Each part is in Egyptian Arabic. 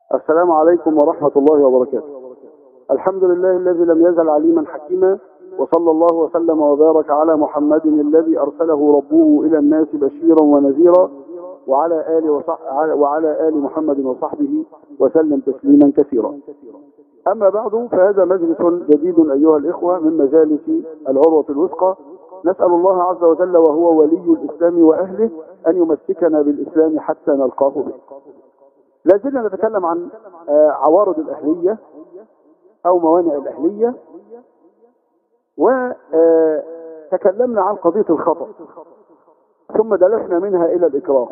السلام عليكم ورحمة الله وبركاته الحمد لله الذي لم يزل عليما حكيما وصلى الله وسلم وبارك على محمد الذي أرسله ربه إلى الناس بشيرا ونذيرا وعلى آل وصح... وعلى آل محمد وصحبه وسلم تسليما كثيرا أما بعد فهذا مجلس جديد أيها الإخوة من مجالس العروة الوثقى نسأل الله عز وجل وهو ولي الإسلام وأهله أن يمسكنا بالإسلام حتى نلقاه به لا زلنا نتكلم عن آه، عوارض الأهلية أو موانع الأهلية وتكلمنا عن قضية الخطأ ثم دلسنا منها إلى الإكراه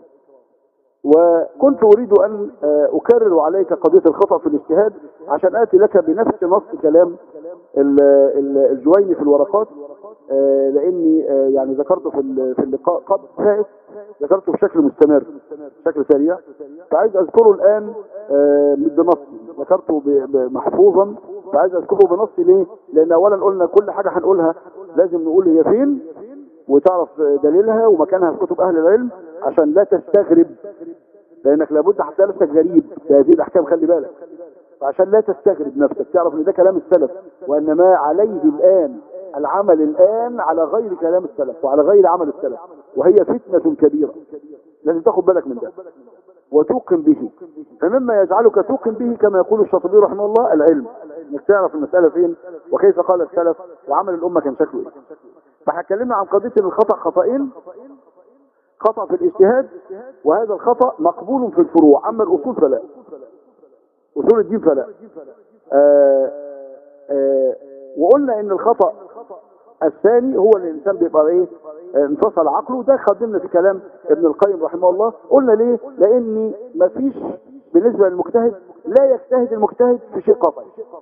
وكنت أريد أن آه، أكرر عليك قضية الخطأ في الاجتهاد عشان آتي لك بنفس نص كلام ال- ال- الجويني في الورقات آه، لأني آه، يعني ذكرته في ال- في اللقاء قبل فائت ذكرته بشكل مستمر بشكل سريع فعايز أذكره الآن آه، بنصي ذكرته ب- ب- محفوظا فعايز أذكره بنصي ليه؟ لأن أولا قلنا كل حاجة هنقولها لازم نقول هي فين وتعرف دليلها ومكانها في كتب أهل العلم عشان لا تستغرب لأنك لابد حتى نفسك غريب بهذه الأحكام خلي بالك فعشان لا تستغرب نفسك تعرف ان ده كلام السلف وان ما عليه الآن العمل الآن على غير كلام السلف وعلى غير عمل السلف وهي فتنة كبيرة لازم تاخد بالك من ده وتوقن به فمما يجعلك توقن به كما يقول الشاطبي رحمه الله العلم انك تعرف المسألة فين وكيف قال السلف وعمل الأمة كان شكله ايه فهتكلمنا عن قضية ان الخطأ خطأين خطأ في الاجتهاد وهذا الخطأ مقبول في الفروع أما الأصول فلا أصول الدين فلا آه آه وقلنا ان الخطأ الثاني هو اللي الانسان بيبقى ايه آه، انفصل عقله ده خدمنا في كلام ابن القيم رحمه الله قلنا ليه لان مفيش بالنسبة للمجتهد لا يجتهد المجتهد في شيء قطعي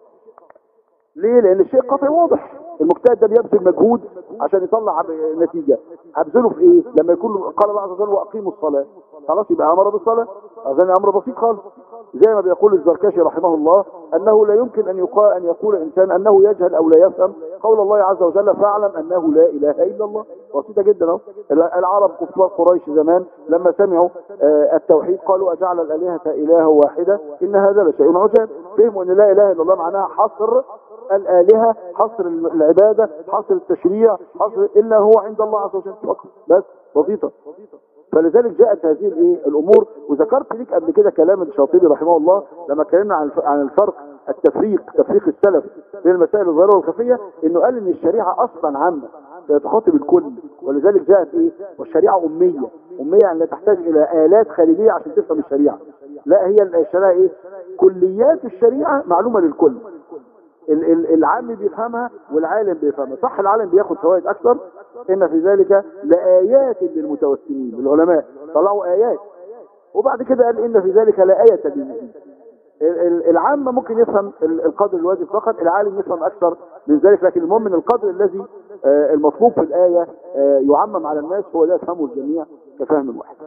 ليه لان الشيء قطعي واضح المجتهد ده بيبذل مجهود عشان يطلع ب- نتيجة هبذله في ايه لما يكون قال الله عز وجل واقيموا الصلاة خلاص يبقى امر بالصلاة اظن امر بسيط خالص زي ما بيقول الزركشي رحمه الله انه لا يمكن ان يقال ان يقول انسان انه يجهل او لا يفهم قول الله عز وجل فاعلم انه لا اله الا الله بسيطه جدا اهو العرب كفار قريش زمان لما سمعوا آه، التوحيد قالوا اجعل الالهه اله واحده ان هذا لشيء عجاب فهموا ان لا اله الا الله معناها حصر الالهه حصر العباده حصر التشريع حصر الا هو عند الله عز وجل فقط بس بسيطه فلذلك جاءت هذه الايه الامور وذكرت لك قبل كده كلام الشاطبي رحمه الله لما اتكلمنا عن الف- عن الفرق التفريق تفريق السلف بين المسائل الظاهره والخفيه انه قال ان الشريعه اصلا عامه تخاطب الكل ولذلك جاءت ايه والشريعه اميه اميه يعني لا تحتاج الى الات خارجيه عشان تفهم الشريعه لا هي الشريعه ايه كليات الشريعه معلومه للكل ال- ال- العام بيفهمها والعالم بيفهمها صح العالم بياخد فوائد اكثر ان في ذلك لآيات للمتوسمين العلماء طلعوا آيات وبعد كده قال ان في ذلك لآية للمؤمنين ال- ال- العام ممكن يفهم ال- القدر الواجب فقط العالم يفهم اكثر من ذلك لكن المهم ان القدر الذي آه، المطلوب في الآية آه، يعمم على الناس هو ده يفهمه الجميع كفهم واحد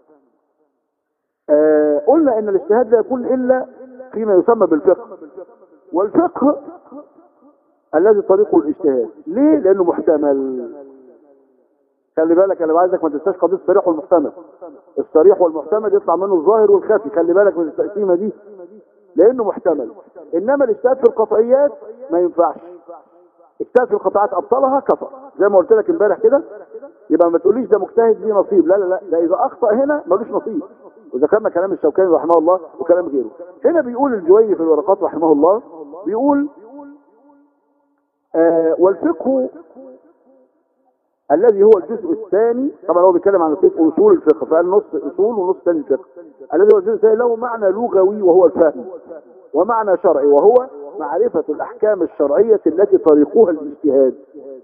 آه، قلنا ان الاجتهاد لا يكون الا فيما يسمى بالفقه والفقه الذي طريقه الاجتهاد ليه لانه محتمل خلي بالك انا عايزك ما تنساش قضيه الصريح والمحتمل الصريح والمحتمل يطلع منه الظاهر والخفي خلي بالك من التقسيمه دي لانه محتمل انما الاجتهاد في القطعيات ما ينفعش اجتهاد في القطعات ابطلها كفر زي ما قلت لك امبارح كده يبقى ما تقوليش ده مجتهد ليه نصيب لا لا لا ده اذا اخطا هنا ملوش نصيب وذكرنا كلام الشوكاني رحمه الله وكلام غيره هنا بيقول الجويني في الورقات رحمه الله بيقول آه والفقه الذي هو الجزء الثاني طبعا هو بيتكلم عن الفقه اصول الفقه فقال نص اصول ونص ثاني الفقه الذي هو الجزء الثاني له معنى لغوي وهو الفهم ومعنى شرعي وهو معرفة الأحكام الشرعية التي طريقها الاجتهاد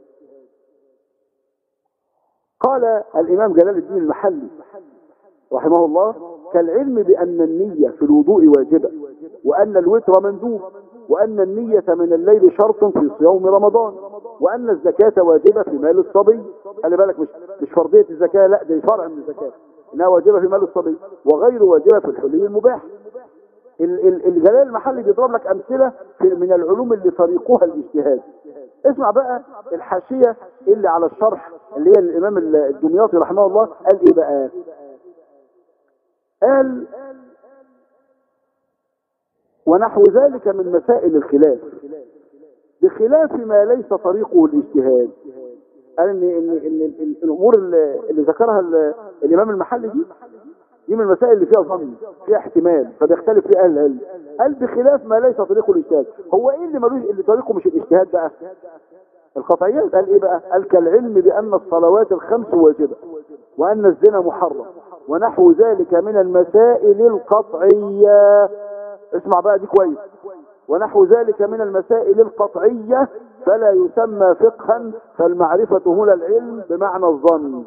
قال الإمام جلال الدين المحلي رحمه الله كالعلم بأن النية في الوضوء واجبة وأن الوتر مندوب وأن النية من الليل شرط في صيام رمضان وأن الزكاة واجبة في مال الصبي خلي بالك مش مش فرضية الزكاة لا دي فرع من الزكاة إنها واجبة في مال الصبي وغير واجبة في الحلي المباح ال- ال- الجلال المحلي بيضرب لك أمثلة في من العلوم اللي طريقها الاجتهاد اسمع بقى الحاشية اللي على الشرح اللي هي الإمام الدمياطي رحمه الله قال إيه بقى قال ونحو ذلك من مسائل الخلاف بخلاف ما ليس طريقه الاجتهاد قال ان ان ان ال- الامور اللي اللي ذكرها ال- الامام المحلي دي دي من المسائل اللي فيها ظن فيها احتمال فبيختلف فيها اهل العلم قال بخلاف ما ليس طريقه الاجتهاد هو ايه اللي ملوش اللي طريقه مش الاجتهاد بقى القطعيات قال ايه بقى قال كالعلم بان الصلوات الخمس واجبه وان الزنا محرم ونحو ذلك من المسائل القطعيه اسمع بقى دي كويس ونحو ذلك من المسائل القطعية فلا يسمى فقها فالمعرفة هنا العلم بمعنى الظن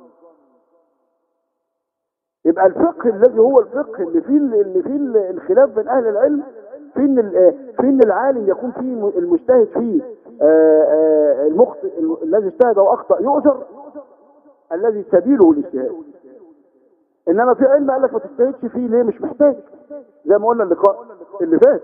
يبقى الفقه الذي هو الفقه اللي فيه اللي فيه الخلاف بين اهل العلم في ان ال- في ان العالم يكون فيه م- المجتهد فيه آه، آه، المخطئ ال- الذي اجتهد واخطا يؤجر الذي سبيله الاجتهاد انما في علم قال لك ما تجتهدش فيه ليه مش محتاج زي ما قلنا اللقاء اللي فات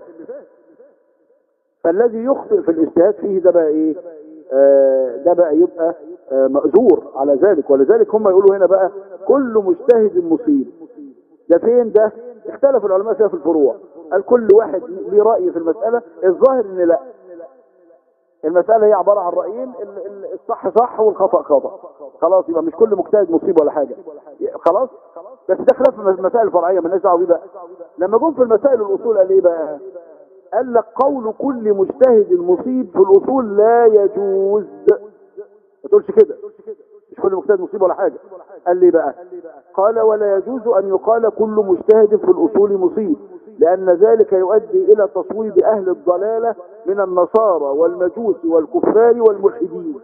فالذي يخطئ في الاجتهاد فيه ده بقى ايه آه ده بقى يبقى آه مأجور على ذلك ولذلك هم يقولوا هنا بقى كل مجتهد مصيب ده فين ده اختلف العلماء فيها في الفروع قال كل واحد ليه رأي في المسألة الظاهر ان لا المسألة هي عبارة عن رأيين ال- ال- الصح صح والخطأ خطأ خلاص يبقى مش كل مجتهد مصيب ولا حاجة خلاص بس ده خلاف المسائل الفرعية مالناش دعوه بيه بقى لما جم في المسائل الأصول قال ايه بقى قال لك قول كل مجتهد مصيب في الأصول لا يجوز ما تقولش كده مش كل مجتهد مصيب ولا حاجة قال لي بقى قال ولا يجوز أن يقال كل مجتهد في الأصول مصيب لأن ذلك يؤدي إلى تصويب أهل الضلالة من النصارى والمجوس والكفار والملحدين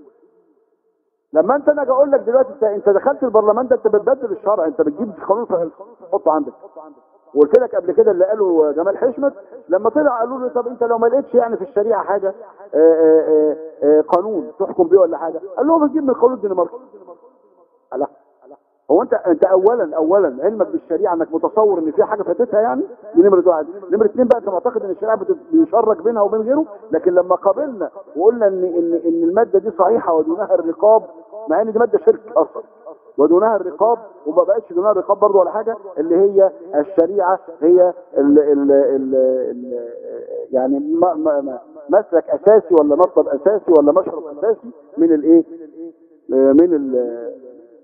لما انت انا اجي اقول لك دلوقتي انت انت دخلت البرلمان ده انت بتبدل الشرع انت بتجيب قانون تحطه عندك وقلت لك قبل كده اللي قاله جمال حشمت لما طلع قالوا له طب انت لو ما لقيتش يعني في الشريعه حاجه آآ آآ آآ قانون تحكم بيه ولا حاجه قال لهم نجيب من القانون الدنماركي لا هو انت انت اولا اولا علمك بالشريعه انك متصور ان في حاجه فاتتها يعني دي نمره واحد نمره اثنين بقى انت معتقد ان الشريعه بت- بيشرك بينها وبين غيره لكن لما قابلنا وقلنا ان ان ان الماده دي صحيحه ودونها الرقاب مع ان دي ماده شرك اصلا ودونها الرقاب وما بقتش دونها الرقاب برضه ولا حاجه اللي هي الشريعه هي ال ال ال ال يعني ما ما ما مسلك اساسي ولا مطلب اساسي ولا مشرب اساسي من الايه آه، من ال-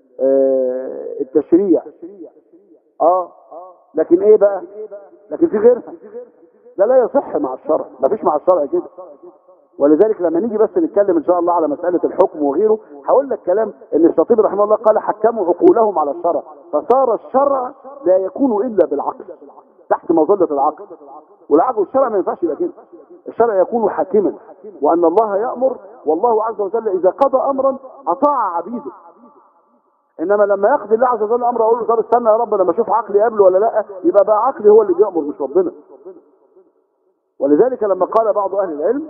آه، التشريع اه لكن ايه بقى لكن في غيرها ده لا يصح مع الشرع ما فيش مع الشرع كده ولذلك لما نيجي بس نتكلم ان شاء الله على مسألة الحكم وغيره هقول لك كلام ان الشاطبي رحمه الله قال حكموا عقولهم على الشرع فصار الشرع لا يكون الا بالعقل تحت مظلة العقل والعقل والشرع ما ينفعش يبقى كده الشرع يكون حاكما وان الله يأمر والله عز وجل اذا قضى امرا اطاع عبيده انما لما يقضي الله عز وجل امر اقول له طب استنى يا رب لما اشوف عقلي قبله ولا لا يبقى بقى عقلي هو اللي بيأمر مش ربنا ولذلك لما قال بعض اهل العلم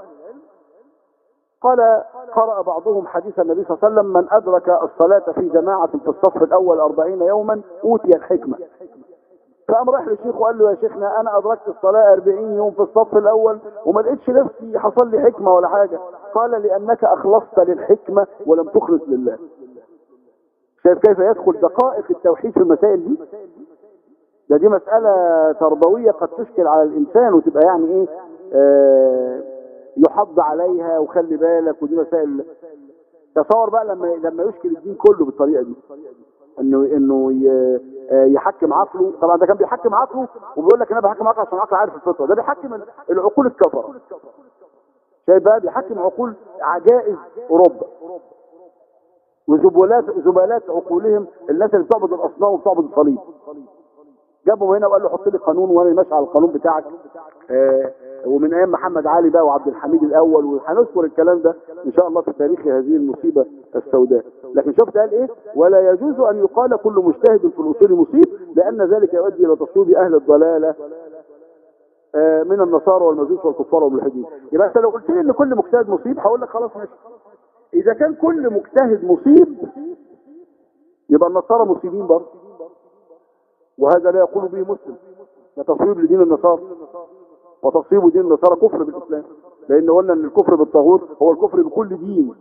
قال قرأ بعضهم حديث النبي صلى الله عليه وسلم من أدرك الصلاة في جماعة في الصف الأول أربعين يوما أوتي الحكمة فقام راح للشيخ وقال له يا شيخنا أنا أدركت الصلاة أربعين يوم في الصف الأول وما لقيتش نفسي حصل لي حكمة ولا حاجة قال لأنك أخلصت للحكمة ولم تخلص لله شايف كيف يدخل دقائق التوحيد في المسائل دي ده دي مسألة تربوية قد تشكل على الإنسان وتبقى يعني إيه آه يحض عليها وخلي بالك ودي مسائل تصور بقى لما لما يشكل الدين كله بالطريقة دي انه انه ي- آه يحكم عقله طبعا ده كان بيحكم عقله وبيقول لك انا بحكم عقله عشان عقله عارف الفطره ده بيحكم ال- العقول الكفره شايف بقى بيحكم عقول عجائز اوروبا وزبلات زبالات عقولهم الناس اللي بتعبد الاصنام وبتعبد الصليب جابهم هنا وقال له حط لي قانون وانا ماشي على القانون بتاعك آه ومن ايام محمد علي بقى وعبد الحميد الاول وهنذكر الكلام ده ان شاء الله في تاريخ هذه المصيبه السوداء لكن شفت قال ايه ولا يجوز ان يقال كل مجتهد في الاصول مصيب لان ذلك يؤدي الى تصويب اهل الضلاله آه من النصارى والمجوس والكفار والملحدين يبقى انت لو قلت لي ان كل مجتهد مصيب هقول لك خلاص ماشي اذا كان كل مجتهد مصيب يبقى النصارى مصيبين برضه وهذا لا يقول به مسلم ده تصويب لدين النصارى وتصويب دين النصارى كفر بالاسلام لان قلنا ان الكفر بالطاغوت هو الكفر بكل دين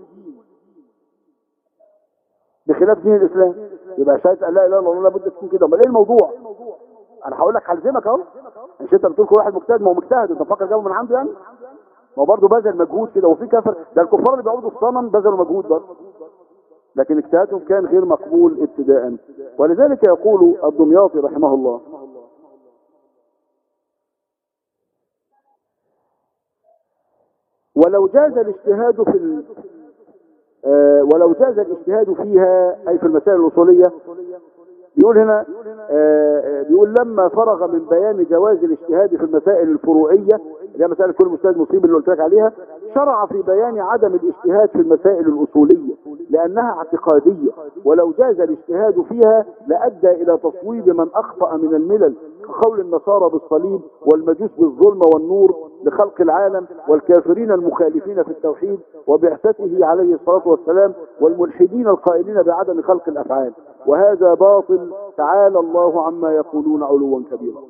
بخلاف دين الاسلام يبقى شهاده ان لا اله الا الله لابد تكون كده امال ايه الموضوع انا هقول لك هلزمك اهو مش انت بتقول كل واحد مجتهد ما هو مجتهد انت مفكر جابه من عنده يعني ما هو برضه بذل مجهود كده وفي كفر ده الكفار اللي بيعبدوا الصنم بذلوا مجهود برضه لكن اجتهادهم كان غير مقبول ابتداء ولذلك يقول الدمياطي رحمه الله ولو جاز الاجتهاد في ال... آه ولو جاز الاجتهاد فيها أي في المسائل الأصولية بيقول هنا آه بيقول لما فرغ من بيان جواز الاجتهاد في المسائل الفروعية اللي هي مسائل كل مجتهد مصيب اللي قلت لك عليها شرع في بيان عدم الاجتهاد في المسائل الأصولية لأنها اعتقادية ولو جاز الاجتهاد فيها لأدى إلى تصويب من أخطأ من الملل كقول النصارى بالصليب والمجوس بالظلم والنور لخلق العالم والكافرين المخالفين في التوحيد وبعثته عليه الصلاة والسلام والملحدين القائلين بعدم خلق الأفعال وهذا باطل تعالى الله عما يقولون علوا كبيرا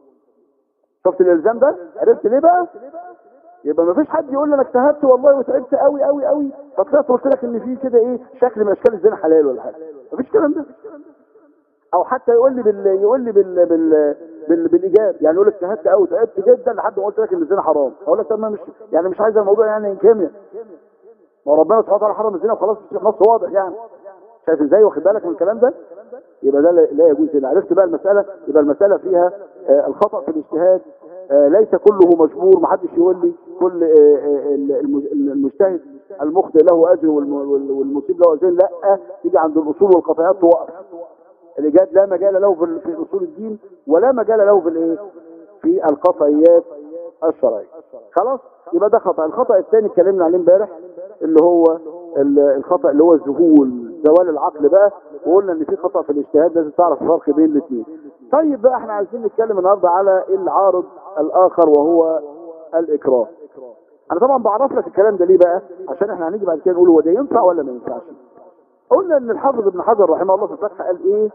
شفت الالزام ده عرفت ليه بقى يبقى ما فيش حد يقول لي انا اجتهدت والله وتعبت قوي قوي قوي فطلعت قلت لك ان في كده ايه شكل من اشكال الزنا حلال ولا حاجه ما فيش الكلام ده او حتى يقول لي بال يقول لي بال بال بال بالايجاب يعني يقول لك اجتهدت قوي تعبت جدا لحد ما قلت لك ان الزنا حرام اقول لك طب ما مش يعني مش عايز الموضوع يعني كيمياء ما هو ربنا سبحانه وتعالى حرم الزنا وخلاص نص واضح يعني شايف ازاي واخد بالك من الكلام ده يبقى ده لا يجوز هنا عرفت بقى المسألة يبقى المسألة فيها آه الخطأ في الاجتهاد آه ليس كله مجبور محدش يقول لي كل آه المجتهد المخطئ له اجر والمصيب له اجر لا تيجي عند الاصول والقطعيات توقف الاجاد لا مجال له في اصول الدين ولا مجال له في الايه في القطعيات الشرعيه خلاص يبقى ده خطأ الخطأ الثاني اتكلمنا عليه امبارح اللي هو الخطأ اللي هو الذهول زوال العقل بقى وقلنا ان في خطأ في الاجتهاد لازم تعرف الفرق بين الاثنين طيب بقى احنا عايزين نتكلم النهارده على العارض الاخر وهو الاكراه انا طبعا بعرف لك الكلام ده ليه بقى عشان احنا هنيجي بعد كده نقول هو ده ينفع ولا ما ينفعش قلنا ان الحافظ ابن حجر رحمه الله في الفتح قال ايه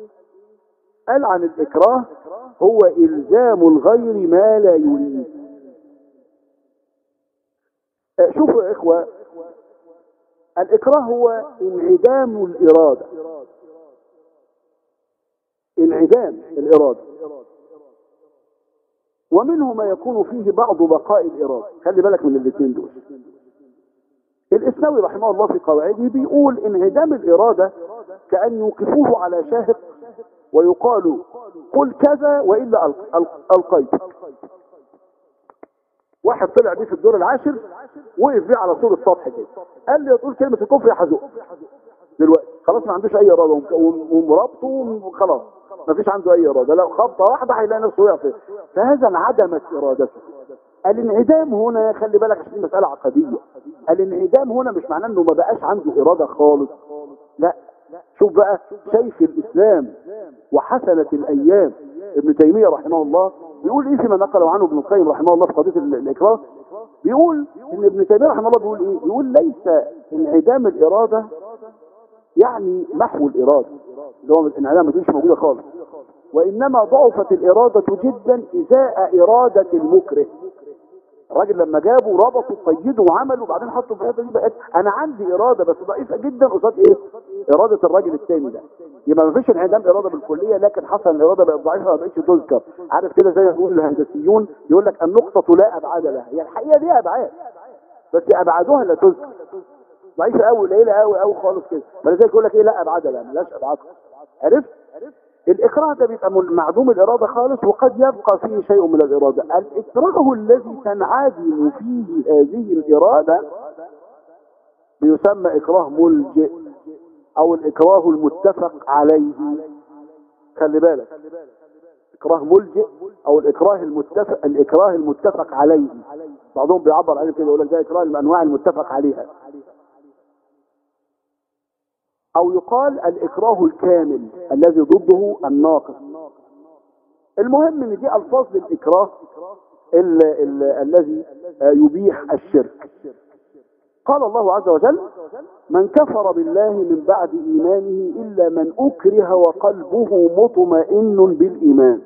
قال عن الاكراه هو الزام الغير ما لا يريد شوفوا يا اخوه الإكراه هو انعدام الإرادة انعدام الإرادة ومنه ما يكون فيه بعض بقاء الإرادة خلي بالك من الاثنين دول الإسناوي رحمه الله في قواعده بيقول انعدام الإرادة كأن يوقفوه على شاهق ويقال قل كذا وإلا ألقيتك واحد طلع بيه في الدور العاشر وقف بيه على طول السطح كده قال لي تقول كلمه الكفر يا حزق دلوقتي خلاص ما عندوش اي اراده ومرابطه وخلاص ما فيش عنده اي اراده لو خبطه واحده هيلاقي نفسه وقع فيها فهذا انعدمت ارادته الانعدام هنا خلي بالك عشان مساله عقديه الانعدام هنا مش معناه انه ما بقاش عنده اراده خالص لا شوف بقى شيخ الاسلام وحسنه الايام ابن تيميه رحمه الله بيقول ايه فيما نقله عنه ابن القيم رحمه الله في قضيه الاكراه بيقول ان ابن تيميه رحمه الله بيقول ايه بيقول ليس انعدام الاراده يعني محو الاراده اللي هو الانعدام ما تكونش موجوده خالص وانما ضعفت الاراده جدا ازاء اراده المكره الراجل لما جابه ربطه قيده وعمله وبعدين حطه في الحته دي بقت انا عندي اراده بس ضعيفه جدا قصاد ايه؟ اراده الراجل الثاني ده يبقى ما فيش انعدام اراده بالكليه لكن حصل الاراده بقت ضعيفه ما بقتش تذكر عارف كده زي ما بيقول الهندسيون يقول لك النقطه لا ابعاد لها هي الحقيقه ليها ابعاد بس ابعادها لا تذكر ضعيفه قوي قليله قوي قوي خالص كده فلذلك يقول لك ايه لا ابعاد لها مالهاش ابعاد عرفت؟ الإكراه ده بيبقى معدوم الإرادة خالص وقد يبقى فيه شيء من الإرادة الإكراه الذي تنعدم فيه هذه الإرادة بيسمى إكراه ملجئ أو الإكراه المتفق عليه خلي بالك إكراه ملجئ أو الإكراه المتفق الإكراه المتفق عليه بعضهم بيعبر عليه كده يقول لك ده إكراه من أنواع المتفق عليها او يقال الاكراه الكامل الذي ضده الناقص المهم ان دي الفاظ للاكراه ال ال الذي يبيح الشرك قال الله عز وجل من كفر بالله من بعد ايمانه الا من اكره وقلبه مطمئن بالايمان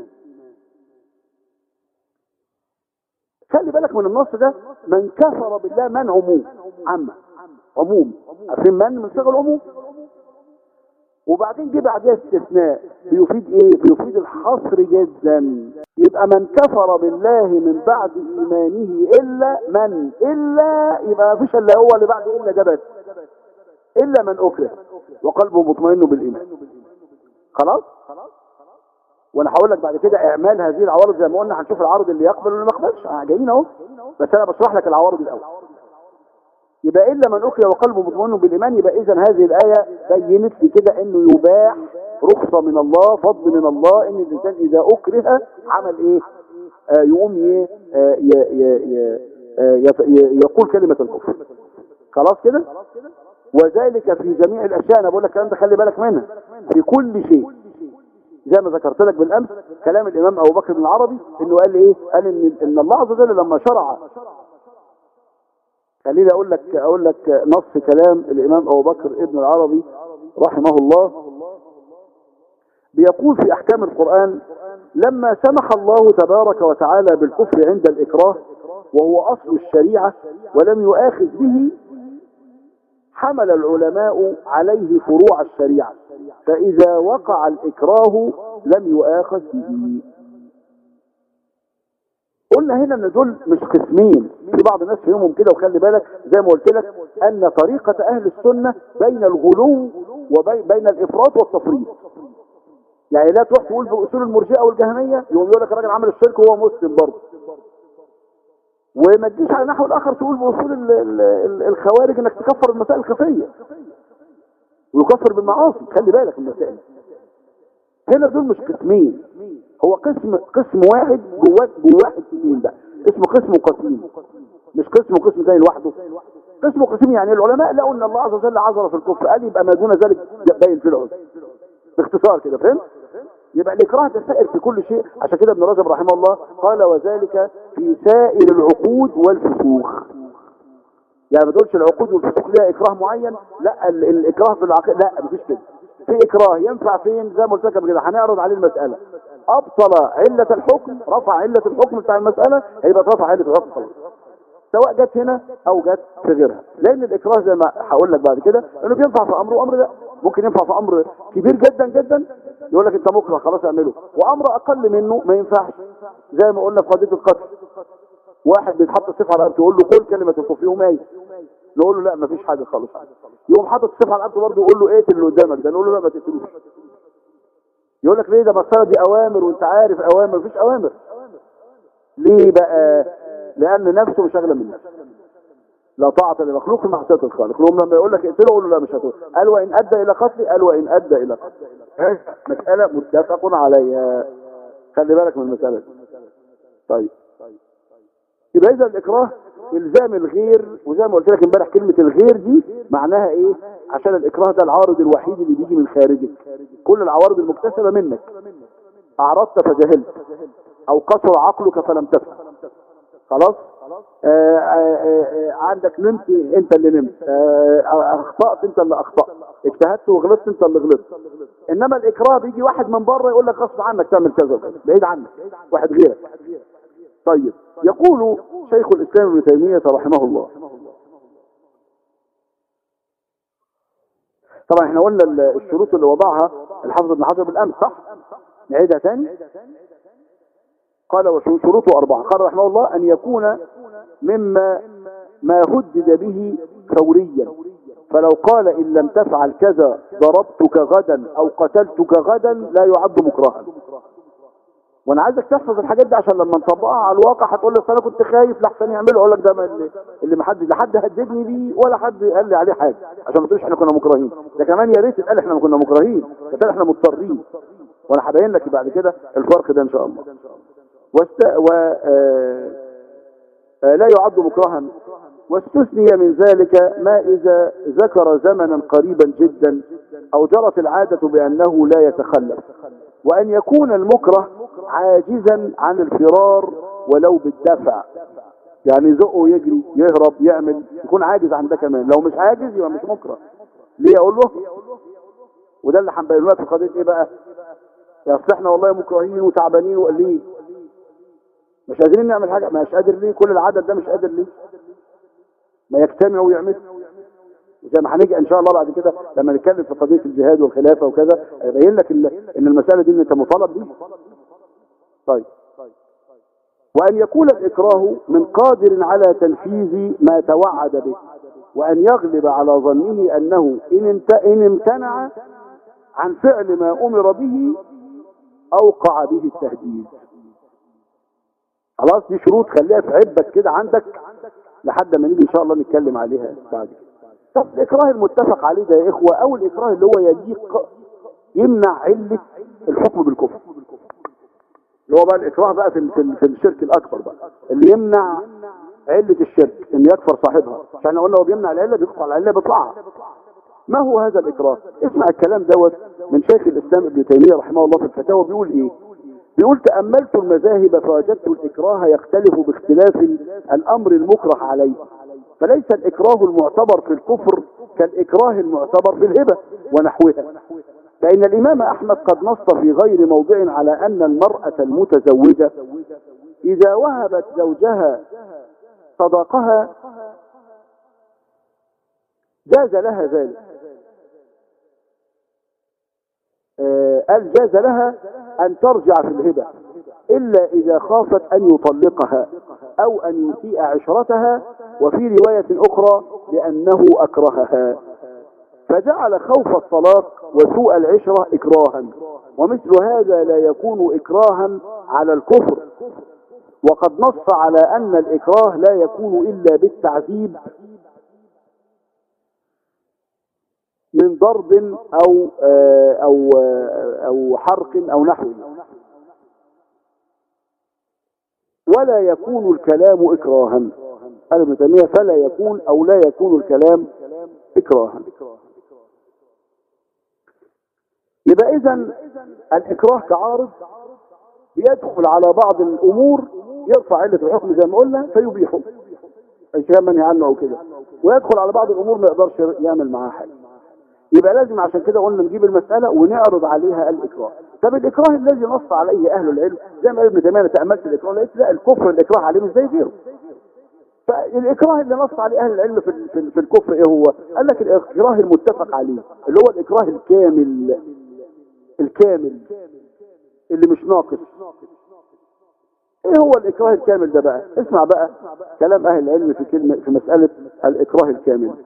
خلي بالك من النص ده من كفر بالله من عموم عامه عموم عارفين من من صيغ العموم وبعدين جه بعدها استثناء بيفيد ايه بيفيد الحصر جدا يبقى من كفر بالله من بعد ايمانه الا من الا يبقى ما فيش الا هو اللي بعد الا ده بس الا من اكره وقلبه مطمئن بالايمان خلاص وانا هقول لك بعد كده اعمال هذه العوارض زي ما قلنا هنشوف العارض اللي يقبل واللي ما يقبلش آه، جايين اهو بس انا بشرح لك العوارض الاول يبقى الا من اكره وقلبه مطمئن بالايمان يبقى اذا هذه الايه بينت لي كده انه يباح رخصه من الله فضل من الله ان الانسان اذا اكره عمل ايه آه يقوم ي- آه ي- ي- ي- آه يت- ي- يقول كلمه الكفر خلاص كده وذلك في جميع الاشياء انا بقول لك الكلام ده خلي بالك منها في كل شيء زي ما ذكرت لك بالامس كلام الامام ابو بكر بن العربي انه قال ايه قال ان ان الله عز وجل لما شرع خليني اقول لك اقول لك نص كلام الامام ابو بكر ابن العربي رحمه الله بيقول في احكام القران لما سمح الله تبارك وتعالى بالكفر عند الاكراه وهو اصل الشريعه ولم يؤاخذ به حمل العلماء عليه فروع الشريعه فاذا وقع الاكراه لم يؤاخذ به قلنا هنا ان دول مش قسمين في بعض الناس فيهم كده وخلي بالك زي ما قلت لك ان طريقة اهل السنة بين الغلو وبين بين الافراط والتفريط يعني لا تروح تقول باصول المرجئه والجهميه يقوم يقول لك الراجل عمل الشرك وهو مسلم برضه وما تجيش على النحو الاخر تقول باصول ال- ال- ال- الخوارج انك تكفر المسائل الخفيه ويكفر بالمعاصي خلي بالك من المسائل هنا دول مش قسمين هو قسم قسم واحد جواه جواه حتتين بقى اسمه قسم قسيم مش قسم وقسم تاني لوحده قسم قسيم يعني العلماء لقوا ان الله عز وجل عذر في الكفر قال يبقى ما دون ذلك باين في العذر باختصار كده فهمت يبقى الاكراه ده سائر في كل شيء عشان كده ابن رجب رحمه الله قال وذلك في سائر العقود والفسوخ يعني ما تقولش العقود والفسوق ليها اكراه معين لا ال- الاكراه في العقيده لا مفيش كده في اكراه ينفع فين زي ما قلت لك قبل كده هنعرض عليه المساله ابطل عله الحكم رفع عله الحكم بتاع المساله هيبقى رفع عله الحكم خلاص سواء جت هنا او جت في غيرها لان الاكراه زي ما هقول لك بعد كده انه بينفع في امر وامر لا ممكن ينفع في امر كبير جدا جدا يقول لك انت مكره خلاص اعمله وامر اقل منه ما ينفعش زي ما قلنا في قضيه القتل واحد بيتحط السيف على رقبته يقول له قول كلمه الكفر يقوم ايه نقول له لا مفيش حاجه خالص يقوم حاطط السيف على رقبته برضه يقول له اقتل اللي قدامك ده نقول له لا ما تقتلوش يقول لك ليه ده مسألة دي اوامر وانت عارف اوامر مفيش اوامر ليه بقى لان نفسه مش اغلى من نفسه لا طاعة لمخلوق في معصية الخالق لهم لما يقول لك اقتله قول له لا مش هتقول قال وان ادى الى قتل قال وان ادى الى قتل ها؟ مسألة متفق عليها خلي بالك من المسألة دي طيب يبقى اذا الاكراه الزام الغير وزي ما قلت لك امبارح كلمة الغير دي معناها ايه عشان الاكراه ده العارض الوحيد اللي بيجي من خارجك كل العوارض المكتسبة منك اعرضت فجهلت او قصر عقلك فلم تفهم خلاص آه آه آه عندك نمت انت اللي نمت آه اخطأت انت اللي اخطأت اجتهدت وغلطت انت اللي غلطت انما الاكراه بيجي واحد من بره يقول لك غصب عنك تعمل كذا وكذا بعيد عنك واحد غيرك طيب يقول شيخ الاسلام ابن تيمية رحمه الله طبعا احنا قلنا ال- الشروط اللي وضعها الحافظ ابن حجر بالامس صح نعيدها تاني قال وشروطه أربعة قال رحمه الله أن يكون مما ما هدد به فوريا فلو قال إن لم تفعل كذا ضربتك غدا أو قتلتك غدا لا يعد مكرها وانا عايزك تحفظ الحاجات دي عشان لما نطبقها على الواقع هتقول لي أصل انا كنت خايف لحسن يعمله اقول لك ده ما اللي, اللي ما حد لا حد هددني بيه ولا حد قال لي عليه حاجه عشان ما تقولش احنا كنا مكرهين ده كمان يا ريت يتقال احنا ما كنا مكرهين ده احنا مضطرين وانا هبين لك بعد كده الفرق ده ان شاء الله واست... و... آه... آه... لا يعد مكرها واستثني من ذلك ما إذا ذكر زمنا قريبا جدا أو جرت العادة بأنه لا يتخلف وأن يكون المكره عاجزا عن الفرار ولو بالدفع يعني يزقه يجري يهرب يعمل يكون عاجز عن ده كمان لو مش عاجز يبقى مش مكره ليه اقول له وده اللي هنبينه لك في قضيه ايه بقى يا اصل احنا والله مكرهين وتعبانين وقليل مش قادرين نعمل حاجه مش قادر ليه كل العدد ده مش قادر ليه ما يجتمعوا ويعملوا زي ما هنيجي ان شاء الله بعد كده لما نتكلم في قضيه الجهاد والخلافه وكذا هيبين لك ال- ان المساله دي انت مطالب بيها طيب وأن يكون الإكراه من قادر على تنفيذ ما توعد به وأن يغلب على ظنه أنه إن, انت إن امتنع عن فعل ما أمر به أوقع به التهديد خلاص دي شروط خليها في عبك كده عندك لحد ما نيجي إن شاء الله نتكلم عليها بعد كده طب الإكراه المتفق عليه ده يا إخوة أو الإكراه اللي هو يليق يمنع علة الحكم بالكفر اللي هو بقى الاكراه بقى في في, في الشرك الاكبر بقى اللي يمنع عله الشرك ان يكفر صاحبها عشان احنا قلنا هو بيمنع العله بيقطع العله بيطلعها ما هو هذا الاكراه اسمع الكلام دوت من شيخ الاسلام ابن تيميه رحمه الله في الفتاوى بيقول ايه بيقول تاملت المذاهب فوجدت الاكراه يختلف باختلاف الامر المكره عليه فليس الاكراه المعتبر في الكفر كالاكراه المعتبر في الهبه ونحوها فإن الإمام أحمد قد نص في غير موضع على أن المرأة المتزوجة إذا وهبت زوجها صداقها جاز لها ذلك آه، قال جاز لها أن ترجع في الهبة إلا إذا خافت أن يطلقها أو أن يسيء عشرتها وفي رواية أخرى لأنه أكرهها فجعل خوف الطلاق وسوء العشرة إكراها ومثل هذا لا يكون إكراها على الكفر وقد نص على أن الإكراه لا يكون إلا بالتعذيب من ضرب أو آه، أو آه، أو حرق أو نحوه ولا يكون الكلام إكراها قال ابن تيمية فلا يكون أو لا يكون الكلام إكراها يبقى إذا الإكراه كعارض بيدخل على بعض الأمور يرفع علة الحكم زي ما قلنا فيبيحه الكلام منهي عنه أو كده ويدخل على بعض الأمور ما يقدرش يعمل معاها حاجة يبقى لازم عشان كده قلنا نجيب المسألة ونعرض عليها الإكراه طب الإكراه الذي نص عليه أهل العلم زي ما قال ابن تيمية أنا تأملت الإكراه لقيت لا الكفر الإكراه عليه مش زي غيره فالإكراه اللي نص عليه أهل العلم في, في, في الكفر إيه هو؟ قال لك الإكراه المتفق عليه اللي هو الإكراه الكامل الكامل اللي مش ناقص ايه هو الاكراه الكامل ده بقى اسمع بقى كلام اهل العلم في كلمة في مسألة الاكراه الكامل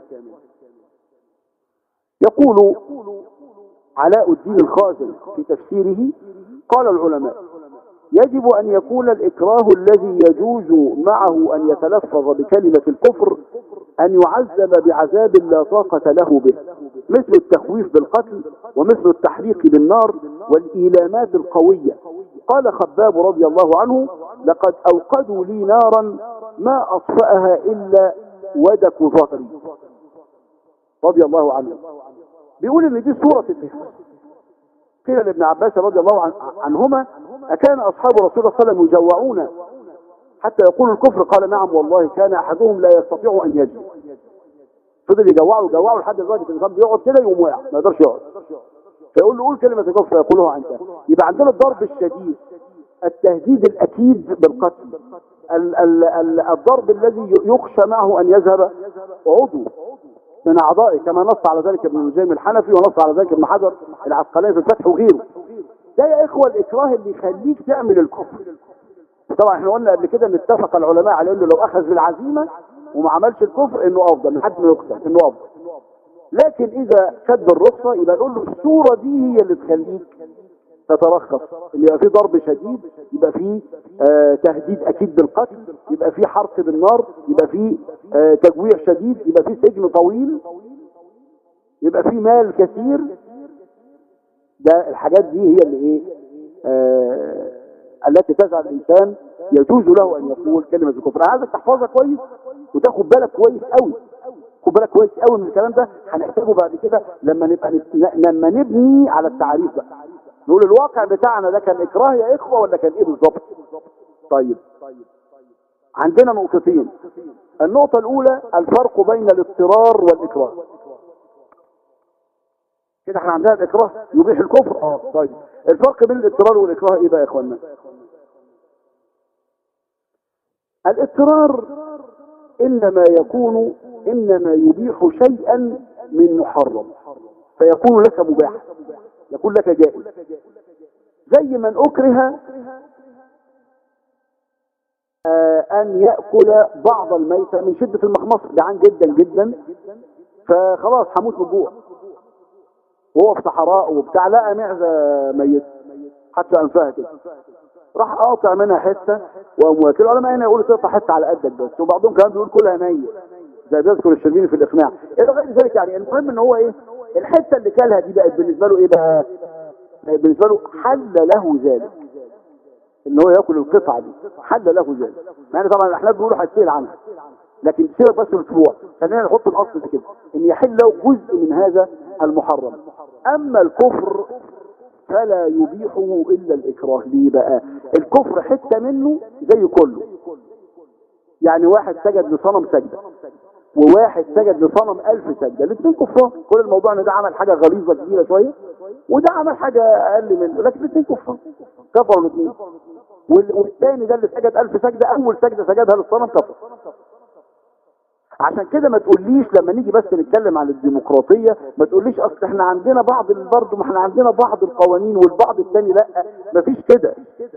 يقول علاء الدين الخازن في تفسيره قال العلماء يجب أن يكون الإكراه الذي يجوز معه أن يتلفظ بكلمة الكفر أن يعذب بعذاب لا طاقة له به مثل التخويف بالقتل ومثل التحريق بالنار والإيلامات القوية قال خباب رضي الله عنه لقد أوقدوا لي نارا ما أطفأها إلا ودك ظهري رضي الله عنه بيقول ان دي صورة الإخلاص قيل لابن عباس رضي الله عن عنهما أكان أصحاب رسول الله صلى الله عليه وسلم يجوعون حتى يقول الكفر قال نعم والله كان أحدهم لا يستطيع أن يجد فضل يجوعه يجوعه لحد دلوقتي الإنسان بيقعد كده يقوم واقع ما يقدرش يقعد فيقول له قول كلمة الكفر فيقولها أنت يبقى عندنا الضرب الشديد التهديد الأكيد بالقتل ال ال ال الضرب الذي يخشى معه أن يذهب عضو من أعضائه كما نص على ذلك ابن الجيم الحنفي ونص على ذلك ابن حجر العسقلاني في الفتح وغيره ده يا إخوة الإكراه اللي يخليك تعمل الكفر طبعا احنا قلنا قبل كده ان اتفق العلماء على انه لو اخذ بالعزيمه وما عملش الكفر انه افضل لحد ما يقتل انه افضل لكن اذا خد بالرخصه يبقى نقول له الصوره دي هي اللي تخليك تترخص اللي يبقى فيه ضرب شديد يبقى فيه آه تهديد اكيد بالقتل يبقى فيه حرق بالنار يبقى فيه آه تجويع شديد يبقى فيه سجن طويل يبقى فيه مال كثير ده الحاجات دي هي اللي ايه آه التي تجعل الانسان يجوز له ان يقول كلمه الكفر انا عايزك تحفظها كويس وتاخد بالك كويس قوي خد بالك كويس قوي من الكلام ده هنحتاجه بعد كده لما نبقى نت- لما نبني على التعريف بقى نقول الواقع بتاعنا ده كان اكراه يا اخوه ولا كان ايه بالظبط طيب عندنا نقطتين النقطة الأولى الفرق بين الاضطرار والإكراه كده احنا عندنا الإكراه يبيح الكفر اه طيب الفرق بين الاضطرار والإكراه ايه بقى يا اخوانا الاضطرار إنما يكون إنما يبيح شيئا من محرم فيكون لك مباح يكون لك جائز زي من اكره آه، ان يأكل بعض الميتة من شدة المخمصة جعان جدا جدا فخلاص هموت من الجوع وهو في صحراء وبتاع لقى معزة ميت حتى انفها كده راح قاطع منها حته وقام واكل العلماء هنا يقولوا تقطع حته على قدك بس وبعضهم كمان بيقول كلها نيه زي بيذكر الشربيني في الاقناع الى غير ذلك يعني المهم ان هو ايه الحته اللي كلها دي بقت بالنسبه له ايه بقى بقت بالنسبه له حل له ذلك ان هو ياكل القطعه دي حل له ذلك يعني طبعا الاحناف بيقولوا هتسال عنها لكن سيبك بس من الفروع خلينا نحط الاصل ده كده ان يحل له جزء من هذا المحرم اما الكفر فلا يبيحه الا الاكراه ليه بقى الكفر حته منه زي كله يعني واحد سجد لصنم سجده وواحد سجد لصنم ألف سجده الاثنين كفار كل الموضوع ان ده عمل حاجه غليظه كبيره شويه وده عمل حاجه اقل منه لكن الاثنين كفار كفروا الاثنين وال- والثاني ده اللي سجد ألف سجده اول سجده سجدها للصنم كفر عشان كده ما تقوليش لما نيجي بس نتكلم عن الديمقراطية ما تقوليش اصل احنا عندنا بعض برضه ما احنا عندنا بعض القوانين والبعض الثاني لا مفيش كده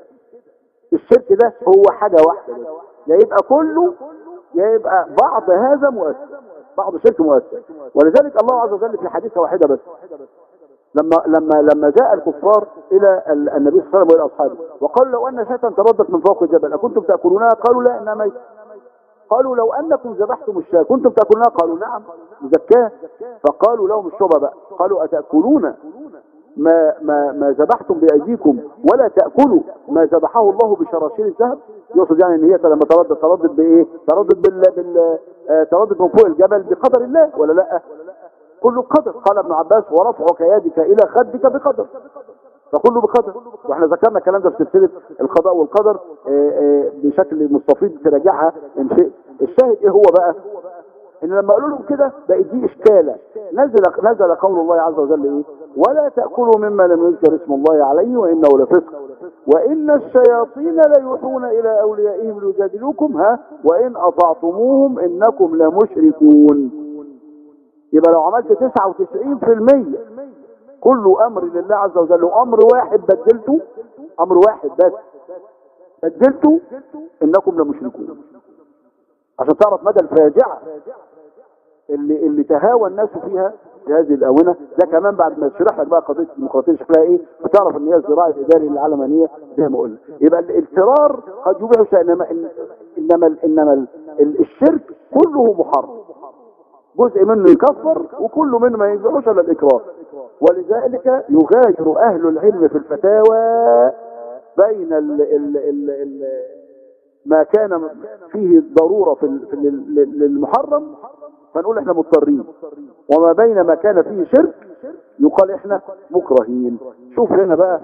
الشرك ده هو حاجة واحدة بس. يا يبقى كله يا يبقى بعض هذا مؤثر بعض شرك مؤثر ولذلك الله عز وجل في حديثة واحدة بس لما لما لما جاء الكفار الى ال- النبي صلى الله عليه وسلم والى اصحابه وقالوا لو ان شاة تردت من فوق الجبل اكنتم تاكلونها قالوا لا انها ميت قالوا لو انكم ذبحتم الشاة كنتم تاكلونها قالوا نعم مزكاه فقالوا لهم الشبه بقى قالوا اتاكلون ما ما ما ذبحتم بايديكم ولا تاكلوا ما ذبحه الله بشراشير الذهب يقصد يعني ان هي لما تردد تردد بايه تردد بال, بال... آه، تردد من فوق الجبل بقدر الله ولا لا كله قدر قال ابن عباس ورفعك يدك الى خدك بقدر فكله بقدر واحنا ذكرنا الكلام ده في سلسله القضاء والقدر آه، آه، بشكل مستفيض تراجعها ان شئت الشاهد ايه هو بقى ان لما قالوا لهم كده بقت دي اشكاله نزل نزل قول الله عز وجل ايه ولا تاكلوا مما لم يذكر اسم الله عليه وانه لفسق وان الشياطين ليوحون الى اوليائهم ليجادلوكم ها وان اطعتموهم انكم لمشركون يبقى لو عملت 99% كله امر لله عز وجل وامر واحد بدلته امر واحد بس بدلته انكم لمشركون عشان تعرف مدى الفاجعه اللي اللي تهاوى الناس فيها في هذه الاونه ده كمان بعد ما تشرح لك بقى قضيه الديمقراطيه شكلها ايه بتعرف ان هي الزراعه الاداري للعلمانيه زي ما قلنا يبقى الاضطرار قد يبيح شيء انما انما انما ال- الشرك كله محرم جزء منه يكفر وكل منه ما ينفعوش الا الاكراه ولذلك يغاير اهل العلم في الفتاوى بين ال ال ال ال ما كان فيه ضرورة في ال- في ال- لل- للمحرم فنقول احنا مضطرين وما بين ما كان فيه شرك يقال احنا مكرهين شوف هنا بقى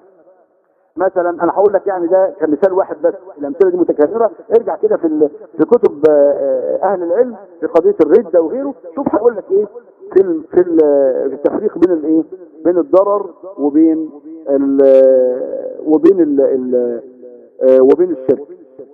مثلا انا هقول لك يعني ده كمثال واحد بس الامثله دي متكرره ارجع كده في ال- في كتب آه، اهل العلم في قضيه الرده وغيره شوف هقول لك ايه في ال في ال في التفريق بين الايه بين الضرر وبين ال وبين ال ال آه، وبين الشرك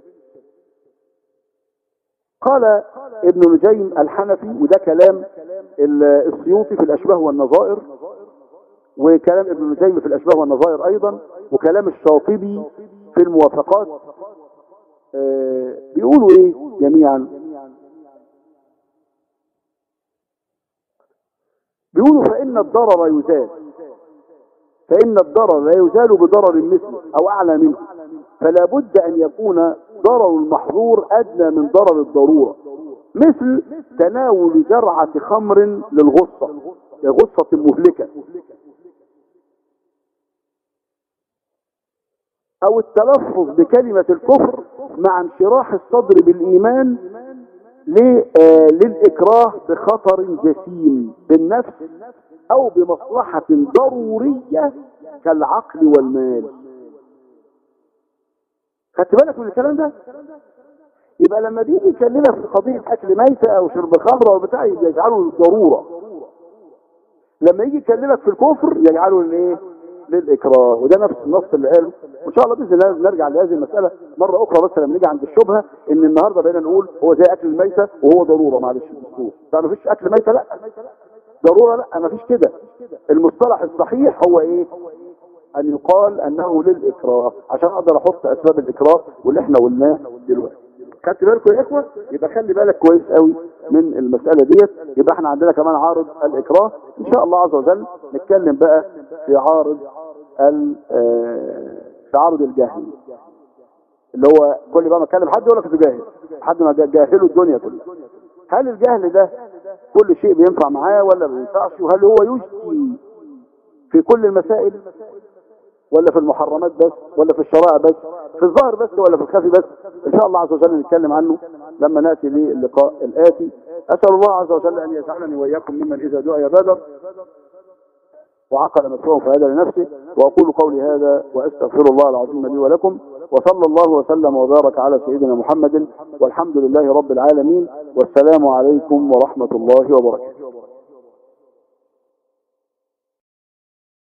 قال ابن نجيم الحنفي وده كلام ال- السيوطي في الاشباه والنظائر وكلام ابن نجيم في الاشباه والنظائر ايضا وكلام الشاطبي في الموافقات آه، بيقولوا ايه جميعا بيقولوا فان الضرر يزال فان الضرر لا يزال بضرر مثله او اعلى منه فلا بد ان يكون ضرر المحظور ادنى من ضرر الضروره مثل تناول جرعه خمر للغصه لغصه مهلكه او التلفظ بكلمة الكفر مع انشراح الصدر بالايمان ل- آه، للاكراه بخطر جسيم بالنفس او بمصلحة ضرورية كالعقل والمال خدت بالك من الكلام ده يبقى لما بيجي يكلمك في قضية اكل ميتة او شرب خمر او بتاع يجعله ضرورة لما يجي يكلمك في الكفر يجعله الايه للاكراه وده نفس النص اللي قاله وان شاء الله باذن الله نرجع لهذه المساله مره اخرى بس لما نيجي عند الشبهه ان النهارده بقينا نقول هو زي اكل الميته وهو ضروره معلش الدستور فما فيش اكل ميته لا ضرورة لا ما فيش كده المصطلح الصحيح هو ايه ان يقال انه للاكراه عشان اقدر احط اسباب الاكراه واللي احنا قلناه دلوقتي خدت بالكم يا اخوه يبقى خلي بالك كويس قوي من المساله ديت يبقى احنا عندنا كمان عارض الاكراه ان شاء الله عز وجل نتكلم بقى في عارض ال آه، في عارض الجهل اللي هو كل بقى ما اتكلم حد يقول لك انت جاهل حد ما جا- جاهله الدنيا كلها هل الجهل ده كل شيء بينفع معاه ولا ما بينفعش وهل هو يجدي في كل المسائل ولا في المحرمات بس ولا في الشرائع بس في الظاهر بس ولا في الخفي بس ان شاء الله عز وجل نتكلم عنه لما ناتي للقاء الاتي اسال الله عز وجل ان يجعلني واياكم ممن اذا دعي بادر وعقل مسواه فهدى لنفسه واقول قولي هذا واستغفر الله العظيم لي ولكم وصلى الله وسلم وبارك على سيدنا محمد والحمد لله رب العالمين والسلام عليكم ورحمه الله وبركاته